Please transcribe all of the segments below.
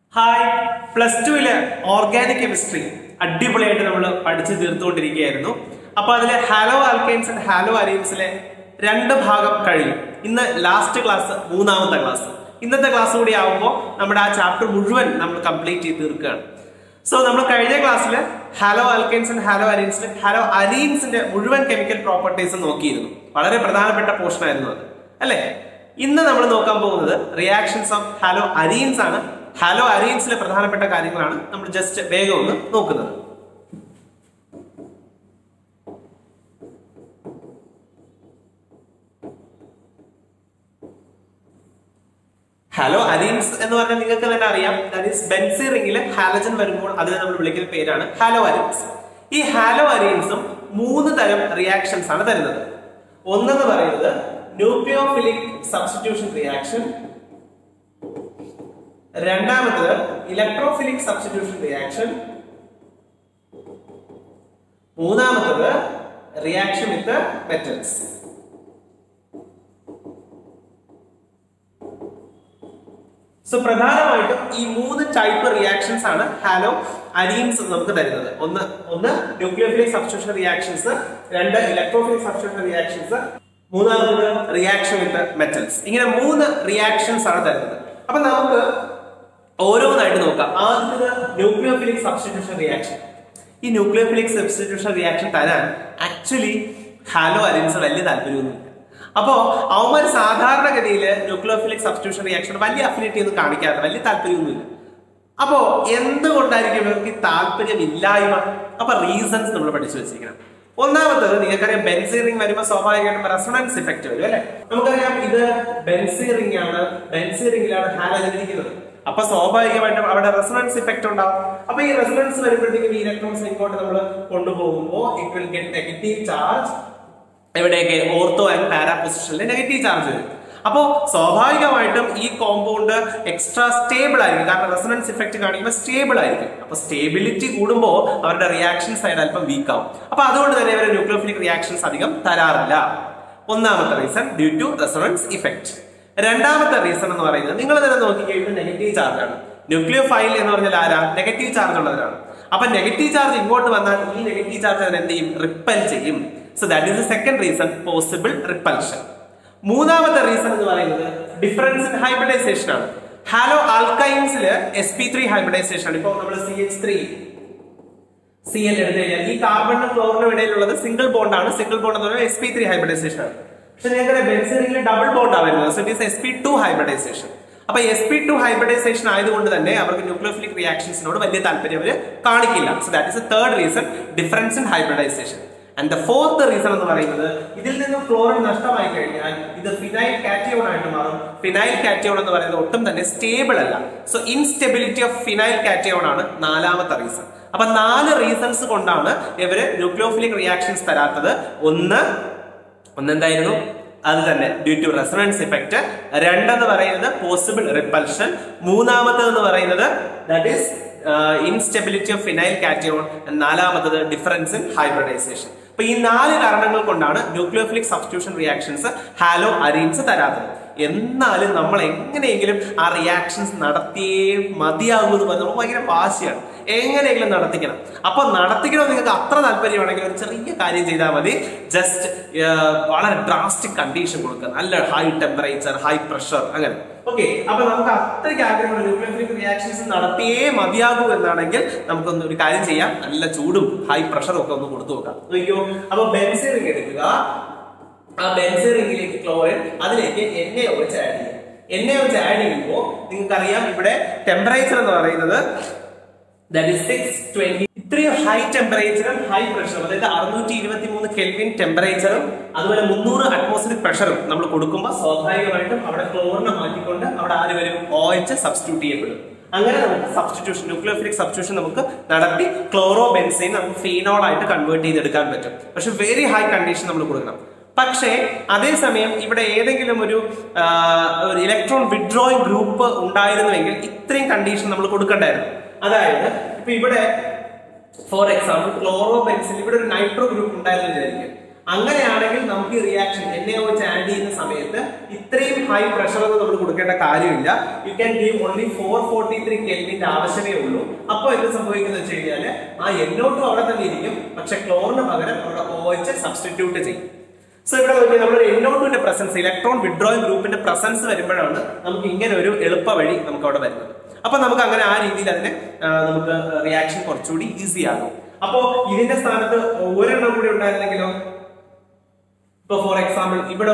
hi plus ടുവിലെ organic chemistry അടിപൊളിയായിട്ട് നമ്മൾ പഠിച്ചു തീർത്തുകൊണ്ടിരിക്കുകയായിരുന്നു അപ്പൊ അതിലെ ഹാലോ ആൽക്കൈൻസ് ആൻഡ് ഹാലോ അരീൻസിലെ രണ്ട് ഭാഗം കഴിയും ഇന്ന് ലാസ്റ്റ് ക്ലാസ് മൂന്നാമത്തെ ക്ലാസ് ഇന്നത്തെ ക്ലാസ് കൂടി ആവുമ്പോൾ നമ്മുടെ ആ ചാപ്റ്റർ മുഴുവൻ നമ്മൾ കംപ്ലീറ്റ് ചെയ്ത് തീർക്കുകയാണ് സോ നമ്മൾ കഴിഞ്ഞ ക്ലാസ്സിൽ ഹാലോ ആൽക്കൈൻസ് ആൻഡ് ഹാലോ അരീൻസിൽ ഹാലോ അരീൻസിന്റെ മുഴുവൻ കെമിക്കൽ പ്രോപ്പർട്ടീസ് നോക്കിയിരുന്നു വളരെ പ്രധാനപ്പെട്ട പോർഷൻ ആയിരുന്നു അത് അല്ലേ ഇന്ന് നമ്മൾ നോക്കാൻ പോകുന്നത് റിയാക്ഷൻസ് ഓഫ് ഹാലോ അരീൻസ് ആണ് ഹാലോ അരീൻസിലെ പ്രധാനപ്പെട്ട കാര്യങ്ങളാണ് നമ്മൾ ജസ്റ്റ് വേഗം ഒന്ന് നോക്കുന്നത് ഹാലോ അരീൻസ് എന്ന് പറഞ്ഞാൽ നിങ്ങൾക്ക് തന്നെ അറിയാം ദാറ്റ് ഈസ് ബെൻസി റിംഗിൽ ഹാലജൻ വരുമ്പോൾ അതിനെ നമ്മൾ വിളിക്കുന്ന പേരാണ് ഹാലോ അരീൻസ് ഈ ഹാലോ അരീൻസും മൂന്ന് തരം റിയാക്ഷൻസ് ആണ് തരുന്നത് ഒന്നെന്ന് പറയുന്നത് ന്യൂക്ലിയോഫിലിക് സബ്സ്റ്റിറ്റ്യൂഷൻ റിയാക്ഷൻ രണ്ടാമത്തത് ഇലക്ട്രോഫിലിക് സബ്സ്റ്റിറ്റ്യൂഷൻ റിയാക്ഷൻ മൂന്നാമത്തത് റിയാക്ഷൻ വിത്ത് മെറ്റൽസ് സോ പ്രധാനമായിട്ടും ഈ മൂന്ന് ടൈപ്പ് റിയാക്ഷൻസ് ആണ് ഹാലോ അരീൻസ് നമുക്ക് തരുന്നത് ഒന്ന് ഒന്ന് ന്യൂക്ലിയോഫിലിക് സബ്സ്റ്റിറ്റ്യൂഷൻ റിയാക്ഷൻസ് രണ്ട് ഇലക്ട്രോഫിലിക് സബ്സ്റ്റിറ്റ്യൂഷൻ റിയാക്ഷൻസ് മൂന്നാമത് റിയാക്ഷൻ വിത്ത് മെറ്റൽസ് ഇങ്ങനെ മൂന്ന് റിയാക്ഷൻസ് ആണ് തരുന്നത് അപ്പൊ നമുക്ക് ഓരോന്നായിട്ട് നോക്കാം ആദ്യത്തേത് ന്യൂക്ലിയോഫിലിക് സബ്സ്റ്റിറ്റ്യൂഷൻ റിയാക്ഷൻ ഈ ന്യൂക്ലിയോഫിലിക് സബ്സ്റ്റിറ്റ്യൂഷൻ റിയാക്ഷൻ തരാൻ ആക്ച്വലി ഹാലോ അരിൻസ് വലിയ താല്പര്യമൊന്നുമില്ല അപ്പോ അവന്മാർ സാധാരണഗതിയിൽ ന്യൂക്ലിയോഫിലിക് സബ്സ്റ്റിറ്റ്യൂഷൻ റിയാക്ഷൻ വലിയ അഫിനിറ്റി ഒന്നും കാണിക്കാറില്ല വലിയ താല്പര്യമൊന്നുമില്ല അപ്പോ എന്തുകൊണ്ടായിരിക്കും ഇവർക്ക് ഈ താല്പര്യമില്ലായ്മ അപ്പൊ റീസൺസ് നമ്മൾ പഠിച്ചു വെച്ചിരിക്കണം ഒന്നാമത്തത് നിങ്ങൾക്കറിയാം ബെൻസി റിംഗ് വരുമ്പോൾ സ്വാഭാവികമായിട്ടും റെസൊണൻസ് ഇഫക്റ്റ് വരും അല്ലെ നമുക്കറിയാം ഇത് ബെൻസി റിംഗ് ആണ് ബെൻസി റിംഗിലാണ് ഹാലജൻ ഇരിക്കുന്നത് അപ്പൊ സ്വാഭാവികമായിട്ടും അവിടെ റെസൊണൻസ് ഇഫക്റ്റ് ഉണ്ടാവും അപ്പൊ ഈ റെസൊണൻസ് വരുമ്പോഴത്തേക്കും ഈ ഇലക്ട്രോൺസ് ഇങ്ങോട്ട് നമ്മൾ കൊണ്ടുപോകുമ്പോൾ it will get negative charge എവിടെയൊക്കെ ഓർത്തോ ആൻഡ് പാരാ പൊസിഷനിൽ നെഗറ്റീവ് ചാർജ് വരും അപ്പോൾ സ്വാഭാവികമായിട്ടും ഈ കോമ്പൗണ്ട് എക്സ്ട്രാ സ്റ്റേബിൾ ആയിരിക്കും കാരണം റെസണൻസ് ഇഫക്റ്റ് കാണിക്കുമ്പോൾ സ്റ്റേബിൾ ആയിരിക്കും അപ്പൊ സ്റ്റേബിലിറ്റി കൂടുമ്പോൾ അവരുടെ റിയാക്ഷൻ സൈഡ് അല്പം വീക്ക് ആവും അപ്പൊ അതുകൊണ്ട് തന്നെ ഇവർ ന്യൂക്ലിയോഫിലിക് റിയാക്ഷൻസ് അധികം തരാറില്ല ഒന്നാമത്തെ reason due to resonance effect രണ്ടാമത്തെ റീസൺ എന്ന് പറയുന്നത് നിങ്ങൾ തന്നെ നോക്കിക്കഴിയുമ്പോൾ നെഗറ്റീവ് ചാർജ് ആണ് ന്യൂക്ലിയോ ഫൈൽ എന്ന് പറഞ്ഞാൽ ആരാ നെഗറ്റീവ് ചാർജ് ഉള്ളവരാണ് അപ്പൊ നെഗറ്റീവ് ചാർജ് ഇങ്ങോട്ട് വന്നാൽ ഈ നെഗറ്റീവ് ചാർജ് അതിനെ എന്ത് ചെയ്യും റിപ്പൽ ചെയ്യും so that is second reason possible repulsion മൂന്നാമത്തെ റീസൺ എന്ന് പറയുന്നത് ഡിഫറൻസ് ഇൻ ഹൈബ്രിഡൈസേഷൻ ആണ് ഹാലോ ആൽക്കൈൻസിൽ എസ് പി ത്രീ ഹൈബ്രിഡൈസേഷൻ ആണ് ഇപ്പോൾ നമ്മൾ C H three C L എടുത്തു കഴിഞ്ഞാൽ ഈ കാർബണിനും ക്ലോറിനും ഇടയിലുള്ളത് സിംഗിൾ ബോണ്ട് ആണ് സിംഗിൾ ബോണ്ട് എന്ന് പറയുന്നത് എസ് പി ത്രീ ഹൈബ്രിഡൈസേഷൻ ആണ് പക്ഷെ നിങ്ങൾക്ക് ബെൻസിനിൽ ഡബിൾ ബോണ്ട് ആണ് വരുന്നത് so it is S P two hybridisation അപ്പൊ എസ് പി ടു ഹൈബ്രിഡൈസേഷൻ ആയതുകൊണ്ട് തന്നെ അവർക്ക് ന്യൂക്ലിയോഫിലിക് റിയാക്ഷൻസിനോട് വലിയ താല്പര്യം അവർ കാണിക്കില്ല so that is a third reason difference in hybridisation and the fourth reason എന്ന് പറയുന്നത് ഇതിൽ നിന്നും ക്ലോറിൻ നഷ്ടമായി കഴിഞ്ഞാൽ ഇത് ഫിനൈൽ കാറ്റിയോൺ ആയിട്ട് മാറും ഫിനൈൽ കാറ്റിയോൺ എന്ന് പറയുന്നത് ഒട്ടും തന്നെ സ്റ്റേബിൾ അല്ല so instability of phenyl cation ആണ് നാലാമത്തെ റീസൺ അപ്പൊ നാല് റീസൺസ് കൊണ്ടാണ് ഇവര് ന്യൂക്ലിയോഫിലിക് റിയാക്ഷൻസ് തരാത്തത് ഒന്ന് ഒന്നെന്തായിരുന്നു അത് തന്നെ ഡ്യൂ ടു റെസണൻസ് ഇഫക്റ്റ് രണ്ടെന്ന് പറയുന്നത് പോസിബിൾ റിപ്പൽഷൻ മൂന്നാമത്തത് പറയുന്നത് that is instability of phenyl cation നാലാമത്തത് ഡിഫറൻസ് ഇൻ ഹൈബ്രിഡൈസേഷൻ അപ്പൊ ഈ നാല് കാരണങ്ങൾ കൊണ്ടാണ് nucleophilic substitution reactions haloarenes തരാത്തത് എന്നാലും നമ്മൾ എങ്ങനെയെങ്കിലും ആ റിയാക്ഷൻസ് നടത്തിയേ മതിയാകൂ എന്ന് പറഞ്ഞാൽ നമുക്ക് ഭയങ്കര വാശിയാണ് എങ്ങനെയെങ്കിലും നടത്തിക്കണം അപ്പൊ നടത്തിക്കണം നിങ്ങൾക്ക് അത്ര താല്പര്യമാണെങ്കിൽ ഒരു ചെറിയ കാര്യം ചെയ്താൽ മതി ജസ്റ്റ് വളരെ ഡ്രാസ്റ്റിക് കണ്ടീഷൻ കൊടുക്കുക നല്ല ഹൈ ടെമ്പറേച്ചർ ഹൈ പ്രഷർ അങ്ങനെ ഓക്കെ അപ്പൊ നമുക്ക് അത്രയ്ക്ക് ആഗ്രഹമുള്ള ന്യൂക്ലിയോഫിലിക് റിയാക്ഷൻസ് നടത്തിയേ മതിയാകൂ എന്നാണെങ്കിൽ നമുക്കൊന്ന് ഒരു കാര്യം ചെയ്യാം നല്ല ചൂടും ഹൈ പ്രഷറും ഒക്കെ ഒന്ന് കൊടുത്തു നോക്കാം നോക്കിയോ അപ്പൊ ബെൻസിൻ എടുക്കുക ആ ബെൻസിൻ റിംഗിലേക്ക് ക്ലോറിൻ അതിലേക്ക് എണ്ണ ഒഴിച്ച് ആഡ് ചെയ്യുക എണ്ണ ഒഴിച്ച് ആഡ് ചെയ്യുമ്പോൾ നിങ്ങൾക്കറിയാം ഇവിടെ ടെമ്പറേച്ചർ എന്ന് പറയുന്നത് ദാറ്റ് ഇസ് സിക്സ് ട്വന്റി ഇത്രയും ഹൈ ടെമ്പറേച്ചറും ഹൈ പ്രഷറും അതായത് അറുന്നൂറ്റി ഇരുപത്തി മൂന്ന് കെൽവിൻ ടെമ്പറേച്ചറും അതുപോലെ മുന്നൂറ് അറ്റ്മോസ്ഫിയറിക് പ്രഷറും നമ്മൾ കൊടുക്കുമ്പോൾ സ്വാഭാവികമായിട്ടും അവിടെ ക്ലോറിനെ മാറ്റിക്കൊണ്ട് അവിടെ ആര് വരും ഓ എച്ച് സബ്സ്റ്റിറ്റ്യൂട്ട് ചെയ്യപ്പെടും അങ്ങനെ നമുക്ക് സബ്സ്റ്റിറ്റ്യൂഷൻ ന്യൂക്ലിയോഫിലിക് സബ്സ്റ്റിറ്റ്യൂഷൻ നമുക്ക് നടത്തി ക്ലോറോ ബെൻസൈൻ നമുക്ക് ഫീനോൾ ആയിട്ട് കൺവേർട്ട് ചെയ്തെടുക്കാൻ പറ്റും പക്ഷെ വെരി ഹൈ കണ്ടീഷൻ നമ്മൾ കൊടുക്കണം പക്ഷേ അതേസമയം ഇവിടെ ഏതെങ്കിലും ഒരു ഒരു ഇലക്ട്രോൺ വിഡ്രോയിങ് ഗ്രൂപ്പ് ഉണ്ടായിരുന്നുവെങ്കിൽ ഇത്രയും കണ്ടീഷൻ നമ്മൾ കൊടുക്കണ്ടായിരുന്നു അതായത് ഇപ്പൊ ഇവിടെ ഫോർ എക്സാമ്പിൾ ക്ലോറോ പെൻസിൽ ഇവിടെ ഒരു നൈട്രോ ഗ്രൂപ്പ് ഉണ്ടായിരുന്നു വിചാരിക്കും അങ്ങനെയാണെങ്കിൽ നമുക്ക് ഈ റിയാക്ഷൻ എൻ എ വെച്ച് ആഡ് ചെയ്യുന്ന സമയത്ത് ഇത്രയും ഹൈ പ്രഷർ ഒന്നും നമ്മൾ കൊടുക്കേണ്ട കാര്യമില്ല you can give only four forty three കെൽവിന്റെ ആവശ്യമേ ഉള്ളൂ അപ്പോൾ എന്ത് സംഭവിക്കുന്നത് വെച്ച് കഴിഞ്ഞാൽ ആ എന്നോട്ടും അവിടെ തന്നെ ഇരിക്കും പക്ഷെ ക്ലോറിന് പകരം അവിടെ ഓ എച്ച് സബ്സ്റ്റിറ്റ്യൂട്ട് ചെയ്യും സോ ഇവിടെ നോക്കിയാൽ നമ്മൾ എന്നോട്ടിന്റെ പ്രസൻസ് ഇലക്ട്രോൺ വിഡ്രോയിങ് ഗ്രൂപ്പിന്റെ പ്രസൻസ് വരുമ്പോഴാണ് നമുക്ക് ഇങ്ങനെ ഒരു എളുപ്പ വഴി നമുക്ക് അവിടെ വരുന്നത് അപ്പൊ നമുക്ക് അങ്ങനെ ആ രീതിയിൽ അതിനെ ആ, നമുക്ക് റിയാക്ഷൻ കുറച്ചുകൂടി ഈസി ആകും അപ്പോ ഇതിന്റെ സ്ഥാനത്ത് ഒരെണ്ണം കൂടി ഉണ്ടായിരുന്നെങ്കിലോ ഇപ്പൊ ഫോർ എക്സാമ്പിൾ ഇവിടെ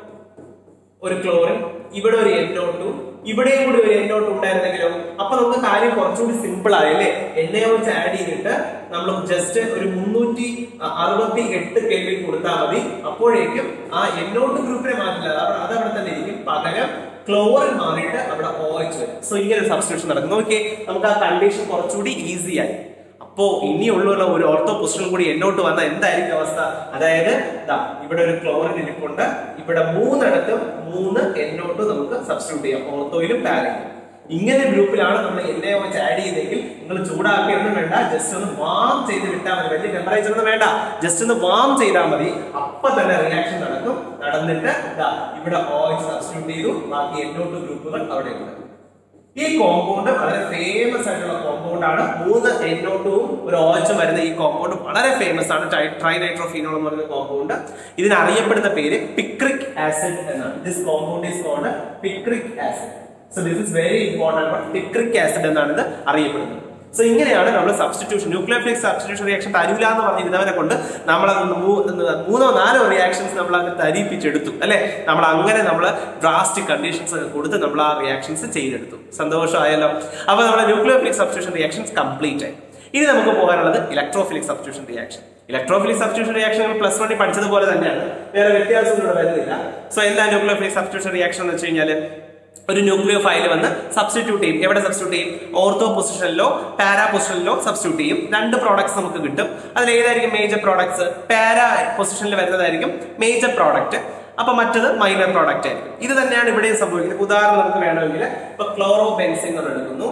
ഒരു ക്ലോറിൻ ഇവിടെ ഒരു എന്നോട്ടു ഇവിടെയും കൂടി ഒരു എന്നോട്ട് ഉണ്ടായിരുന്നെങ്കിലോ അപ്പൊ നമുക്ക് കാര്യം കുറച്ചുകൂടി സിമ്പിൾ ആയല്ലേ എണ്ണയെ വെച്ച് ആഡ് ചെയ്തിട്ട് നമ്മൾ ജസ്റ്റ് ഒരു മുന്നൂറ്റി അറുപത്തി എട്ട് കെൽവിൻ കൊടുത്താൽ മതി അപ്പോഴേക്കും ആ എന്നോട്ട് ഗ്രൂപ്പിനെ മാറ്റില്ല അത് അത് അവിടെ തന്നെ ഇരിക്കും പകരം ക്ലോറിൻ മാറിയിട്ട് അവിടെ ഓ എച്ച് വരും സോ ഇങ്ങനെ ഒരു സബ്സ്റ്റിറ്റ്യൂഷൻ നടക്കും നോക്കിയേ നമുക്ക് ആ കണ്ടീഷൻ കുറച്ചുകൂടി ഈസി ആയി അപ്പോ ഇനിയുള്ള ഒരു ഓർത്തോ പൊസിഷൻ കൂടി എന്നോട്ട് വന്ന എന്തായിരിക്കും അവസ്ഥ അതായത് ദാ ഇവിടെ ഒരു ക്ലോറിൻ ഇരിപ്പുണ്ട് ഇവിടെ മൂന്നിടത്തും മൂന്ന് എന്നോട്ട് നമുക്ക് സബ്സ്റ്റിറ്റ്യൂട്ട് ചെയ്യാം ഓർത്തോയിലും പാരയിലും ഇങ്ങനെ ഗ്രൂപ്പിലാണ് നമ്മൾ എന്നെ വെച്ച് ആഡ് ചെയ്തെങ്കിൽ നിങ്ങൾ ചൂടാക്കിയൊന്നും വേണ്ട ജസ്റ്റ് ഒന്ന് വാം ചെയ്ത് വിട്ടാൽ മതി വലിയ ടെമ്പറേച്ചർ ഒന്നും വേണ്ട ജസ്റ്റ് ഒന്ന് വാം ചെയ്താൽ മതി അപ്പൊ തന്നെ റിയാക്ഷൻ നടക്കും നടന്നിട്ട് ദാ ഇവിടെ ഓ സബ്സ്റ്റിറ്റ്യൂട്ട് ചെയ്തു ബാക്കി എന്നോട്ട് ഗ്രൂപ്പുകൾ അവിടെ ഉണ്ട് ഈ കോമ്പൗണ്ട് വളരെ ഫേമസ് ആയിട്ടുള്ള കോമ്പൗണ്ട് ആണ് മൂന്ന് എന്നോട്ടും ഒരു ഓച്ചും വരുന്ന ഈ കോമ്പൗണ്ട് വളരെ ഫേമസ് ആണ് ട്രൈനൈട്രോഫീനോൾ എന്ന് പറയുന്ന കോമ്പൗണ്ട് ഇതിന് അറിയപ്പെടുന്ന പേര് പിക്രിക് ആസിഡ് എന്നാണ് this compound is called picric acid so this is very important picric acid എന്നാണ് ഇത് അറിയപ്പെടുന്നത് സോ ഇങ്ങനെയാണ് നമ്മൾ സബ്സ്റ്റിറ്റ്യൂഷൻ ന്യൂക്ലിയോഫിലിക് സബ്സ്റ്റിറ്റ്യൂഷൻ റിയാക്ഷൻ തരൂല എന്ന് പറഞ്ഞിരുന്നവരെ കൊണ്ട് നമ്മൾ അത് മൂന്നോ നാലോ റിയാക്ഷൻസ് നമ്മൾ അങ്ങ് തരിപ്പിച്ചെടുത്തു അല്ലെ നമ്മൾ അങ്ങനെ നമ്മൾ ഡ്രാസ്റ്റിക് കണ്ടീഷൻസ് ഒക്കെ കൊടുത്ത് നമ്മൾ ആ റിയാക്ഷൻസ് ചെയ്തെടുത്തു സന്തോഷമായല്ലോ അപ്പൊ നമ്മുടെ ന്യൂക്ലിയോഫിലിക് സബ്സ്റ്റിറ്റ്യൂഷൻ റിയാക്ഷൻസ് കംപ്ലീറ്റ് ആയി ഇനി നമുക്ക് പോകാനുള്ളത് electrophilic substitution reaction electrophilic substitution reaction plus വണ്ണിൽ പഠിച്ചതുപോലെ തന്നെയാണ് വേറെ വ്യത്യാസം ഇവിടെ വരുന്നില്ല സോ എന്താ ന്യൂക്ലിയോഫിലിക് സബ്സ്റ്റിറ്റ്യൂഷൻ റിയാക്ഷൻ എന്ന് വെച്ച് കഴിഞ്ഞാൽ ഒരു ന്യൂക്ലിയോ ഫയൽ വന്ന് സബ്സ്റ്റിറ്റ്യൂട്ട് ചെയ്യും എവിടെ സബ്സ്റ്റിറ്റ്യൂട്ട് ചെയ്യും ഓർത്തോ പൊസിഷനിലോ പാരാ പൊസിഷനിലോ സബ്സ്റ്റിറ്റ്യൂട്ട് ചെയ്യും രണ്ട് പ്രോഡക്ട്സ് നമുക്ക് കിട്ടും അതിൽ ഏതായിരിക്കും മേജർ പ്രോഡക്ട്സ് പാരാ പൊസിഷനിൽ വരുന്നതായിരിക്കും മേജർ പ്രോഡക്റ്റ് അപ്പൊ മറ്റത് മൈനർ പ്രോഡക്റ്റ് ആയിരിക്കും ഇത് തന്നെയാണ് ഇവിടെയും സംഭവിക്കുന്നത് ഉദാഹരണം നമുക്ക് വേണമെങ്കിൽ ഇപ്പൊ ക്ലോറോ ബെൻസിൻ നമ്മൾ എടുക്കുന്നു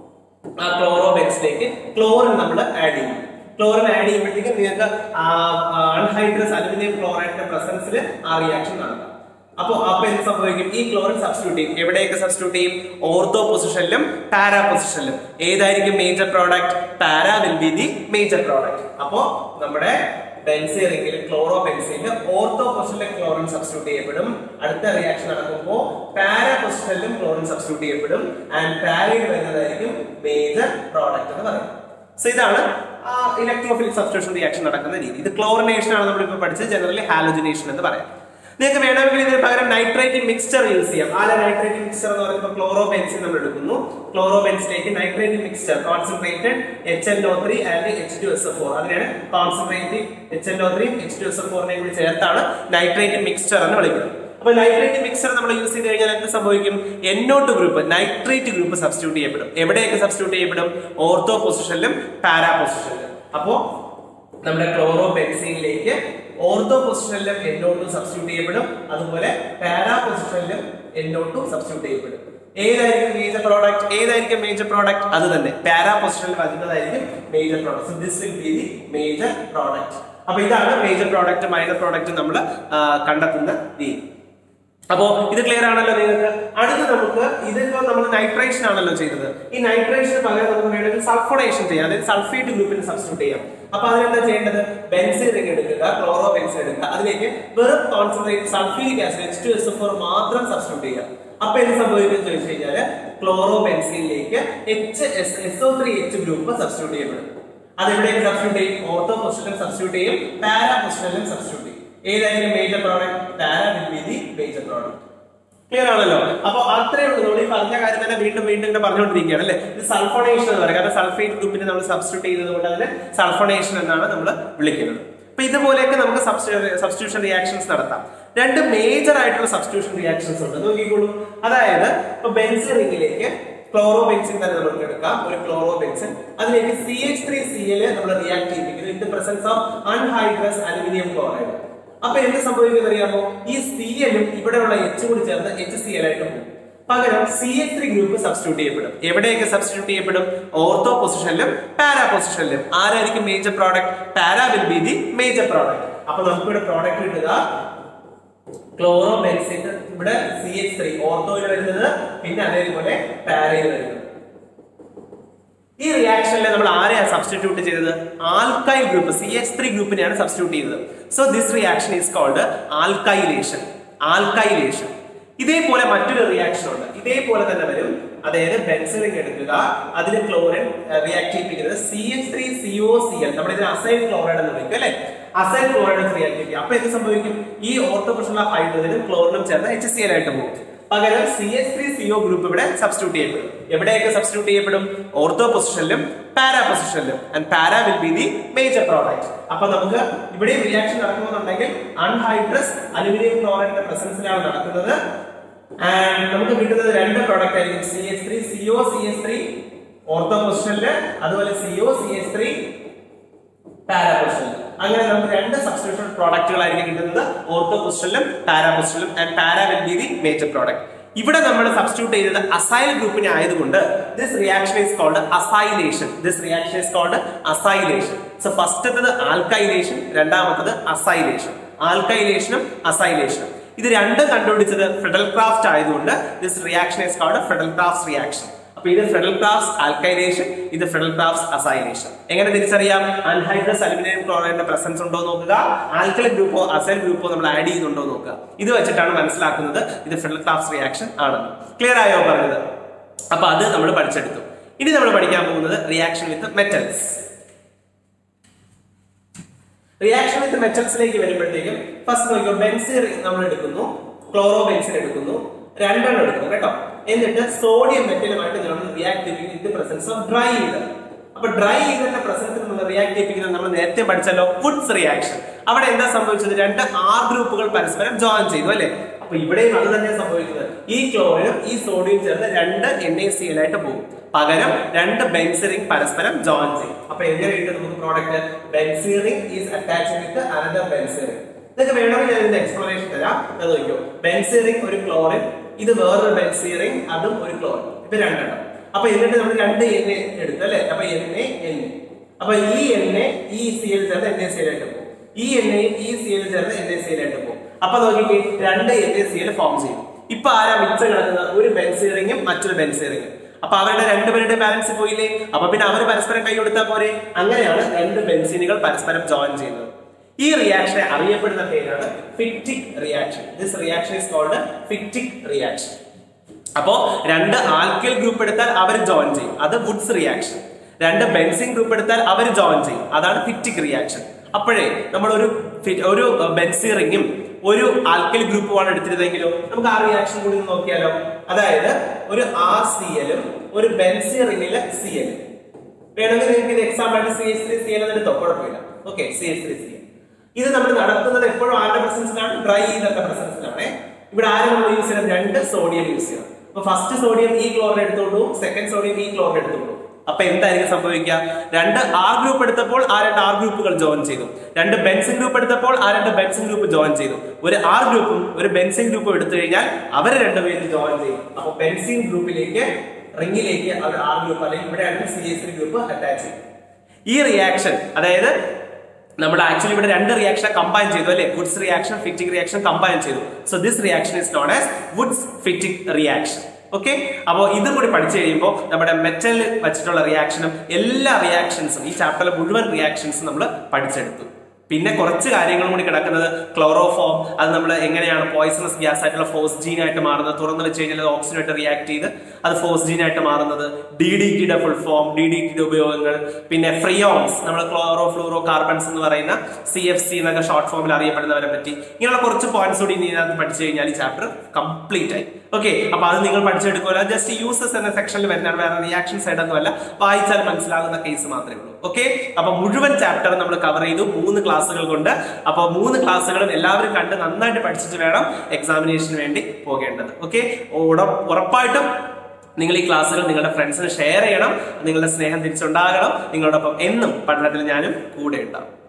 ആ ക്ലോറോ ബെൻസിലേക്ക് ക്ലോറിൻ നമ്മൾ ആഡ് ചെയ്യും ക്ലോറിൻ ആഡ് ചെയ്യുമ്പോഴത്തേക്കും നിങ്ങൾക്ക് അൺഹൈഡ്രസ് അലുമിനിയം ക്ലോറൈഡിന്റെ പ്രസൻസിൽ ആ റിയാക്ഷൻ നടക്കും അപ്പോ അപ്പൊ എന്ത് സംഭവിക്കും ഈ ക്ലോറിൻ സബ്സ്റ്റിറ്റ്യൂട്ട് ചെയ്യും എവിടെയൊക്കെ സബ്സ്റ്റിറ്റ്യൂട്ട് ചെയ്യും ഓർത്തോ പൊസിഷനിലും പാരാ പൊസിഷനിലും ഏതായിരിക്കും major product para will be the major product അപ്പോ നമ്മുടെ ബെൻസീറിംഗിൽ ക്ലോറോ ബെൻസീനിൽ ഓർത്തോ പൊസിഷനിലെ ക്ലോറിൻ സബ്സ്റ്റിറ്റ്യൂട്ട് ചെയ്യപ്പെടും അടുത്ത റിയാക്ഷൻ നടക്കുമ്പോൾ പാരാ പൊസിഷനിലും ക്ലോറിൻ സബ്സ്റ്റിറ്റ്യൂട്ട് ചെയ്യപ്പെടും ആൻഡ് പാരയിൽ വരുന്നതായിരിക്കും മേജർ പ്രോഡക്റ്റ് എന്ന് പറയുന്നത് സോ ഇതാണ് ഇലക്ട്രോഫിലിക് സബ്സ്റ്റിറ്റ്യൂഷൻ റിയാക്ഷൻ നടക്കുന്ന രീതി ഇത് ക്ലോറിനേഷൻ ആണ് നമ്മളിപ്പോൾ പഠിച്ചത് ജനറലി ഹാലോജിനേഷൻ എന്ന് പറയാം നിങ്ങൾക്ക് വേണമെങ്കിൽ ഇതിന് പകരം നൈട്രേറ്റ് മിക്സ്ചർ യൂസ് ചെയ്യാം ആല നൈട്രേറ്റ് മിക്സ്ചർ എന്ന് പറയുമ്പോൾ ക്ലോറോ ബെൻസിൻ നമ്മൾ എടുക്കുന്നു ക്ലോറോ ബെൻസിലേക്ക് nitrate mixture concentrated H N O three and H two S F four അതിനാണ് concentrate H N O three H two S F ഫോറിനെ കൂടി ചേർത്താണ് നൈട്രേറ്റ് മിക്സ്ചർ എന്ന് വിളിക്കുന്നത് അപ്പൊ നൈട്രേറ്റ് മിക്സർ നമ്മൾ യൂസ് ചെയ്ത് കഴിഞ്ഞാൽ എന്ത് സംഭവിക്കും എന്നോട്ട് ഗ്രൂപ്പ് നൈട്രേറ്റ് ഗ്രൂപ്പ് സബ്സ്റ്റിറ്റ്യൂട്ട് ചെയ്യപ്പെടും എവിടെയൊക്കെ സബ്സ്റ്റിറ്റ്യൂട്ട് ചെയ്യപ്പെടും ഓർത്തോ പൊസിഷനിലും പാരാ പൊസിഷനിലും അപ്പോ നമ്മുടെ ക്ലോറോ ബെൻസീനിലേക്ക് ഓർത്തോ പൊസിഷനിലും എന്നോട്ടും സബ്സ്റ്റിറ്റ്യൂട്ട് ചെയ്യപ്പെടും അതുപോലെ പാരാ പൊസിഷനിലും എന്നോട്ടും സബ്സ്റ്റിറ്റ്യൂട്ട് ചെയ്യപ്പെടും ഏതായിരിക്കും മേജർ പ്രോഡക്റ്റ് ഏതായിരിക്കും മേജർ പ്രോഡക്റ്റ് അത് തന്നെ പാരാ പൊസിഷനിൽ വരുന്നതായിരിക്കും major product this will be the major product അപ്പൊ ഇതാണ് മേജർ പ്രോഡക്റ്റ് മൈനർ പ്രോഡക്റ്റ് നമ്മൾ കണ്ടെത്തുന്ന രീതി അപ്പോ ഇത് ക്ലിയർ ആണല്ലോ നിങ്ങൾക്ക് അടുത്ത് നമുക്ക് ഇതിപ്പോ നമ്മൾ നൈട്രേഷൻ ആണല്ലോ ചെയ്തത് ഈ നൈട്രേഷന് പകരം നമുക്ക് വേണമെങ്കിൽ സൾഫോണേഷൻ ചെയ്യാം അതായത് സൾഫേറ്റ് ഗ്രൂപ്പിന് സബ്സ്റ്റിറ്റ്യൂട്ട് ചെയ്യാം അപ്പൊ അതിനെന്താ ചെയ്യേണ്ടത് ബെൻസിൻ റിംഗ് എടുക്കുക ക്ലോറോ ബെൻസിൻ എടുക്കുക അതിലേക്ക് വെറും concentrate sulphuric acid H two S four മാത്രം സബ്സ്റ്റിറ്റ്യൂട്ട് ചെയ്യാം അപ്പൊ എന്ത് സംഭവിക്കും എന്ന് ചോദിച്ചു കഴിഞ്ഞാല് ക്ലോറോ ബെൻസിനിലേക്ക് H S S O three H group substitute ചെയ്യപ്പെടും അതെവിടെയും സബ്സ്റ്റിറ്റ്യൂട്ട് ചെയ്യും ഓർത്തോ പൊസിഷനിലും സബ്സ്റ്റിറ്റ്യൂട്ട് ചെയ്യും പാരാ പൊസിഷനിലും സബ്സ്റ്റിറ്റ്യൂട്ട് ചെയ്യും ഏതായിരിക്കും major product para will be the major product clear ആണല്ലോ അപ്പൊ അത്രേ ഉള്ളൂ നമ്മൾ ഈ പറഞ്ഞ കാര്യം തന്നെ വീണ്ടും വീണ്ടും ഇങ്ങനെ പറഞ്ഞുകൊണ്ടിരിക്കുകയാണ് അല്ലെ ഇത് സൾഫോണേഷൻ എന്ന് പറയുന്നത് കാരണം സൾഫേറ്റ് ഗ്രൂപ്പിനെ നമ്മൾ സബ്സ്റ്റിറ്റ്യൂട്ട് ചെയ്തത് കൊണ്ട് അതിനെ സൾഫോണേഷൻ എന്നാണ് നമ്മൾ വിളിക്കുന്നത് അപ്പൊ ഇതുപോലെയൊക്കെ നമുക്ക് സബ്സ്റ്റിറ്റ്യൂഷൻ റിയാക്ഷൻസ് നടത്താം രണ്ട് മേജർ ആയിട്ടുള്ള സബ്സ്റ്റിറ്റ്യൂഷൻ റിയാക്ഷൻസ് ഉണ്ട് നോക്കിക്കോളൂ അതായത് ഇപ്പൊ ബെൻസിൻ റിംഗിലേക്ക് ക്ലോറോ ബെൻസിൻ തന്നെ നമുക്ക് എടുക്കാം ഒരു ക്ലോറോ ബെൻസിൻ അതിലേക്ക് C H three C L നമ്മൾ റിയാക്ട് ചെയ്യിപ്പിക്കുന്നു in the presence of anhydrous aluminium chloride അപ്പൊ എന്ത് സംഭവിക്കുന്നത് അറിയാമോ ഈ സി എല്ലും ഇവിടെയുള്ള എച്ച് കൂടി ചേർന്ന് എച്ച് സി എൽ ആയിട്ട് പോകും പകരം C H three group substitute ചെയ്യപ്പെടും എവിടെയൊക്കെ സബ്സ്റ്റിറ്റ്യൂട്ട് ചെയ്യപ്പെടും ഓർത്തോ പൊസിഷനിലും പാരാ പൊസിഷനിലും ആരായിരിക്കും major product para will be the major product അപ്പൊ നമുക്ക് ഇവിടെ പ്രോഡക്റ്റ് കിട്ടുക ക്ലോറോ ബെൻസിൻ ഇവിടെ സി എച്ച് ത്രീ ഓർത്തോയിൽ വരുന്നത് പിന്നെ അതേപോലെ പാരയിൽ വരുന്നത് ഈ റിയാക്ഷനിൽ നമ്മൾ ആരെയാണ് സബ്സ്റ്റിറ്റ്യൂട്ട് ചെയ്തത് alkyl group C H three ഗ്രൂപ്പിനെയാണ് സബ്സ്റ്റിറ്റ്യൂട്ട് ചെയ്തത് so this reaction is called alkylation alkylation ഇതേപോലെ മറ്റൊരു റിയാക്ഷൻ ഉണ്ട് ഇതേപോലെ തന്നെ വരും അതായത് ബെൻസിലിംഗ് എടുക്കുക അതിൽ ക്ലോറിൻ റിയാക്ട് ചെയ്യിപ്പിക്കുന്നത് C H three C O C L നമ്മൾ ഇതിന് അസൈൻ ക്ലോറൈഡ് എന്ന് വിളിക്കും അല്ലെ അസൈൻ ക്ലോറൈഡ് റിയാക്ട് ചെയ്യും അപ്പൊ എന്ത് സംഭവിക്കും ഈ ഓർത്തോപ്രഷനുള്ള ഹൈഡ്രജനും ക്ലോറിനും ചേർന്ന് എച്ച് സി എൽ ആയിട്ട് പോകും പകരം C H three C O group ഇവിടെ സബ്സ്റ്റിറ്റ്യൂട്ട് ചെയ്യപ്പെടും എവിടെയൊക്കെ സബ്സ്റ്റിറ്റ്യൂട്ട് ചെയ്യപ്പെടും ഓർത്തോ പൊസിഷനിലും പാരാ പൊസിഷനിലും and para will be the major product അപ്പൊ നമുക്ക് ഇവിടെ റിയാക്ഷൻ നടക്കുന്നുണ്ടെങ്കിൽ അൺഹൈഡ്രസ് അലുമിനിയം ക്ലോറൈഡിന്റെ പ്രസൻസിലാണ് നടക്കുന്നത് ആൻഡ് നമുക്ക് കിട്ടുന്നത് രണ്ട് പ്രോഡക്റ്റ് ആയിരിക്കും C H three C O C H three ortho പൊസിഷനില് അതുപോലെ C O C H three para പൊസിഷനിൽ അങ്ങനെ നമുക്ക് രണ്ട് സബ്സ്റ്റിറ്റ്യൂഷൻ പ്രോഡക്റ്റുകളായിരിക്കും കിട്ടുന്നത് ഓർത്തോ പൊസിഷനിലും പാരാ പൊസിഷനിലും and para will be the major product ഇവിടെ നമ്മൾ സബ്സ്റ്റിറ്റ്യൂട്ട് ചെയ്തത് അസൈൽ ഗ്രൂപ്പിനെ ആയതുകൊണ്ട് this reaction is called acylation this reaction is called acylation so ഫസ്റ്റത്തത് ആൽക്കൈലേഷൻ രണ്ടാമത്തത് അസൈലേഷൻ ആൽക്കൈലേഷനും അസൈലേഷനും ഇത് രണ്ടും കണ്ടുപിടിച്ചത് ഫെഡൽ ക്രാഫ്റ്റ് ആയതുകൊണ്ട് this reaction is called Friedel Craft reaction അപ്പൊ ഇത് ഫെഡൽ ക്രാഫ്റ്റ് ആൽക്കൈലേഷൻ ഇത് ഫെഡൽ ക്രാഫ്റ്റ് അസൈലേഷൻ എങ്ങനെ തിരിച്ചറിയാം അൺഹൈഡ്രസ് അലുമിനിയം ക്ലോറൈഡിന്റെ പ്രസൻസ് ഉണ്ടോ എന്ന് നോക്കുക ആൽക്കലി ഗ്രൂപ്പോ അസൈൽ ഗ്രൂപ്പോ നമ്മൾ ആഡ് ചെയ്യുന്നുണ്ടോ എന്ന് നോക്കുക ഇത് വെച്ചിട്ടാണ് മനസ്സിലാക്കുന്നത് ഇത് ഫെഡൽ ക്രാഫ്റ്റ് റിയാക്ഷൻ ആണെന്ന് ക്ലിയർ ആയോ പറഞ്ഞത് അപ്പൊ അത് നമ്മൾ പഠിച്ചെടുത്തു ഇനി നമ്മൾ പഠിക്കാൻ പോകുന്നത് reaction with metals reaction with മെറ്റൽസിലേക്ക് വരുമ്പോഴത്തേക്കും ഫസ്റ്റ് നോക്കിയോ ബെൻസിൻ നമ്മൾ എടുക്കുന്നു ക്ലോറോ ബെൻസിൻ എടുക്കുന്നു രണ്ടെണ്ണം എടുക്കുന്നു കേട്ടോ എന്നിട്ട് സോഡിയം മെറ്റലുമായിട്ട് നമ്മൾ റിയാക്ട് ചെയ്യിപ്പിക്കുന്ന ഇത് പ്രസൻസ് ഓഫ് ഡ്രൈ ചെയ്ത് അപ്പൊ ഡ്രൈ ചെയ്തതിന്റെ പ്രസൻസിൽ നമ്മൾ റിയാക്ട് ചെയ്യിപ്പിക്കുന്നത് നമ്മൾ നേരത്തെ പഠിച്ചല്ലോ ഫുഡ്സ് റിയാക്ഷൻ അവിടെ എന്താ സംഭവിച്ചത് രണ്ട് ആർ ഗ്രൂപ്പുകൾ പരസ്പരം ജോയിൻ ചെയ്തു അല്ലെ അപ്പൊ ഇവിടെയും അത് തന്നെ സംഭവിക്കുന്നത് ഈ ക്ലോറിനും ഈ സോഡിയം ചേർന്ന് രണ്ട് എൻ എ സി എൽ ആയിട്ട് പോകും പകരം രണ്ട് ബെൻസിറിംഗ് പരസ്പരം ജോയിൻ ചെയ്യും അപ്പൊ എങ്ങനെ കിട്ടും നമുക്ക് product benzene ring is attach with another benzene ring നിങ്ങൾക്ക് വേണമെങ്കിൽ ഞാൻ ഇതിന്റെ എക്സ്പ്ലനേഷൻ തരാം അത് നോക്കിയോ ബെൻസിറിംഗ് ഒരു ക്ലോറിൻ ഇത് വേറൊരു ബെൻസിറിംഗ് അതും ഒരു ക്ലോറിൻ ഇത് രണ്ടെണ്ണം അപ്പൊ എന്നിട്ട് നമ്മൾ രണ്ട് എൻ എ എടുത്തു അല്ലെ അപ്പൊ എൻ എ എൻ എ അപ്പൊ ഈ എൻ എ ഈ സി എൽ ചേർന്ന് എൻ എ സി എൽ ആയിട്ട് പോകും ഈ എൻ എയും ഈ സി എൽ ചേർന്ന് എൻ എ സി എൽ ആയിട്ട് പോകും അപ്പൊ നോക്കിക്കേ രണ്ട് N A C L form ചെയ്യും ഇപ്പൊ ആരാ മിച്ചം കിടക്കുന്നത് ഒരു ബെൻസിറിങ്ങും മറ്റൊരു ബെൻസിറിങ്ങും അപ്പൊ അവരുടെ രണ്ടുപേരുടെ ബാലൻസ് പോയില്ലേ അപ്പൊ പിന്നെ അവർ പരസ്പരം കൈ കൊടുത്താൽ പോരെ അങ്ങനെയാണ് രണ്ട് ബെൻസിനുകൾ പരസ്പരം ജോയിൻ ചെയ്യുന്നത് ഈ റിയാക്ഷനെ അറിയപ്പെടുന്ന പേരാണ് Fittig reaction this reaction is called Fittig reaction അപ്പോ രണ്ട് ആൽക്കൽ ഗ്രൂപ്പ് എടുത്താൽ അവർ ജോയിൻ ചെയ്യും അത് വുഡ്സ് റിയാക്ഷൻ രണ്ട് ബെൻസിൻ ഗ്രൂപ്പ് എടുത്താൽ അവർ ജോയിൻ ചെയ്യും അതാണ് ഫിക്റ്റിക് റിയാക്ഷൻ അപ്പോഴേ നമ്മൾ ഒരു ഫി- ഒരു ബെൻസി റിങ്ങും ഒരു ആൽക്കൽ ഗ്രൂപ്പുമാണ് എടുത്തിരുന്നെങ്കിലോ നമുക്ക് ആ റിയാക്ഷൻ കൂടി ഒന്ന് നോക്കിയാലോ അതായത് ഒരു ആർ സി എല്ലും ഒരു ബെൻസി റിങ്ങിലെ സി എല്ലും വേണമെങ്കിൽ നിങ്ങൾക്ക് ഇത് എക്സാമ്പിൾ ആയിട്ട് C H three C L എടുത്തോ കുഴപ്പമില്ല okay C H three C L ഇത് നമ്മൾ നടത്തുന്നത് എപ്പോഴും ആരുടെ പ്രസൻസിലാണ് ഡ്രൈ ചെയ്ത പ്രസൻസിലാണ് ഇവിടെ ആരും നമ്മൾ യൂസ് ചെയ്യുന്നത് രണ്ട് സോഡിയം യൂസ് ചെയ്യണം അപ്പൊ ഫസ്റ്റ് സോഡിയം ഈ ക്ലോറിൻ എടുത്തോളൂ സെക്കൻഡ് സോഡിയം ഈ ക്ലോറിൻ എടുത്തോളൂ അപ്പൊ എന്തായിരിക്കും സംഭവിക്കുക രണ്ട് ആർ ഗ്രൂപ്പ് എടുത്തപ്പോൾ ആ രണ്ട് ആർ ഗ്രൂപ്പുകൾ ജോയിൻ ചെയ്തു രണ്ട് ബെൻസിൻ ഗ്രൂപ്പ് എടുത്തപ്പോൾ ആ രണ്ട് ബെൻസിൻ ഗ്രൂപ്പ് ജോയിൻ ചെയ്തു ഒരു ആർ ഗ്രൂപ്പും ഒരു ബെൻസിൻ ഗ്രൂപ്പും എടുത്തു കഴിഞ്ഞാൽ അവർ രണ്ടുപേരും ജോയിൻ ചെയ്യും അപ്പൊ ബെൻസിൻ ഗ്രൂപ്പിലേക്ക് റിങ്ങിലേക്ക് അവർ ആർ ഗ്രൂപ്പ് അല്ലെങ്കിൽ ഇവിടെ സി എസ് ഗ്രൂപ്പ് അറ്റാച്ച് ചെയ്യും ഈ റിയാക്ഷൻ അതായത് നമ്മൾ ആക്ച്വലി ഇവിടെ രണ്ട് റിയാക്ഷൻ കമ്പൈൻ ചെയ്തു അല്ലെ Wurtz reaction Fittig reaction combine ചെയ്തു so this reaction is known as Wurtz Fittig reaction okay അപ്പോൾ ഇതും കൂടി പഠിച്ചു കഴിയുമ്പോൾ നമ്മുടെ മെറ്റൽ വെച്ചിട്ടുള്ള റിയാക്ഷനും എല്ലാ റിയാക്ഷൻസും ഈ ചാപ്റ്ററിലെ മുഴുവൻ റിയാക്ഷൻസും നമ്മൾ പഠിച്ചെടുത്തു പിന്നെ കുറച്ച് കാര്യങ്ങളും കൂടി കിടക്കുന്നത് ക്ലോറോഫോം അത് നമ്മൾ എങ്ങനെയാണ് പോയിസണസ് ഗ്യാസ് ആയിട്ടുള്ള ഫോസ്ജീൻ ആയിട്ട് മാറുന്നത് തുറന്നു വെച്ച് കഴിഞ്ഞാൽ ഓക്സിജനായിട്ട് റിയാക്ട് ചെയ്ത് അത് ഫോസ്ജീൻ ആയിട്ട് മാറുന്നത് ഡി ഡി ടിയുടെ ഫുൾ ഫോം ഡി ഡി ടിയുടെ ഉപയോഗങ്ങൾ പിന്നെ ഫ്രിയോൺസ് നമ്മൾ ക്ലോറോ ഫ്ലൂറോ കാർബൺസ് എന്ന് പറയുന്ന സി എഫ് സി എന്നൊക്കെ ഷോർട്ട് ഫോമിൽ അറിയപ്പെടുന്നവരെ പറ്റി ഇങ്ങനെയുള്ള കുറച്ച് പോയിന്റ്സ് കൂടി ഇനി ഇതിനകത്ത് പഠിച്ചു കഴിഞ്ഞാൽ ഈ ചാപ്റ്റർ കംപ്ലീറ്റ് ആയി ഓക്കെ അപ്പൊ അത് നിങ്ങൾ പഠിച്ചെടുക്കുക ജസ്റ്റ് യൂസസ് എന്ന സെക്ഷനിൽ വരുന്നതാണ് വേറെ റിയാക്ഷൻ സൈഡ് ഒന്നുമല്ല വായിച്ചാൽ മനസ്സിലാകുന്ന കേസ് മാത്രമേ ഉള്ളൂ ഓക്കെ അപ്പൊ മുഴുവൻ ചാപ്റ്റർ നമ്മൾ കവർ ചെയ്തു മൂന്ന് ക്ലാസ്സുകൾ കൊണ്ട് അപ്പൊ മൂന്ന് ക്ലാസ്സുകളും എല്ലാവരും കണ്ട് നന്നായിട്ട് പഠിച്ചിട്ട് വേണം എക്സാമിനേഷന് വേണ്ടി പോകേണ്ടത് ഓക്കെ ഉറപ്പായിട്ടും നിങ്ങൾ ഈ ക്ലാസ്സുകൾ നിങ്ങളുടെ ഫ്രണ്ട്സിന് ഷെയർ ചെയ്യണം നിങ്ങളുടെ സ്നേഹം തിരിച്ചുണ്ടാകണം നിങ്ങളോടൊപ്പം എന്നും പഠനത്തിൽ ഞാനും കൂടെ ഉണ്ടാവും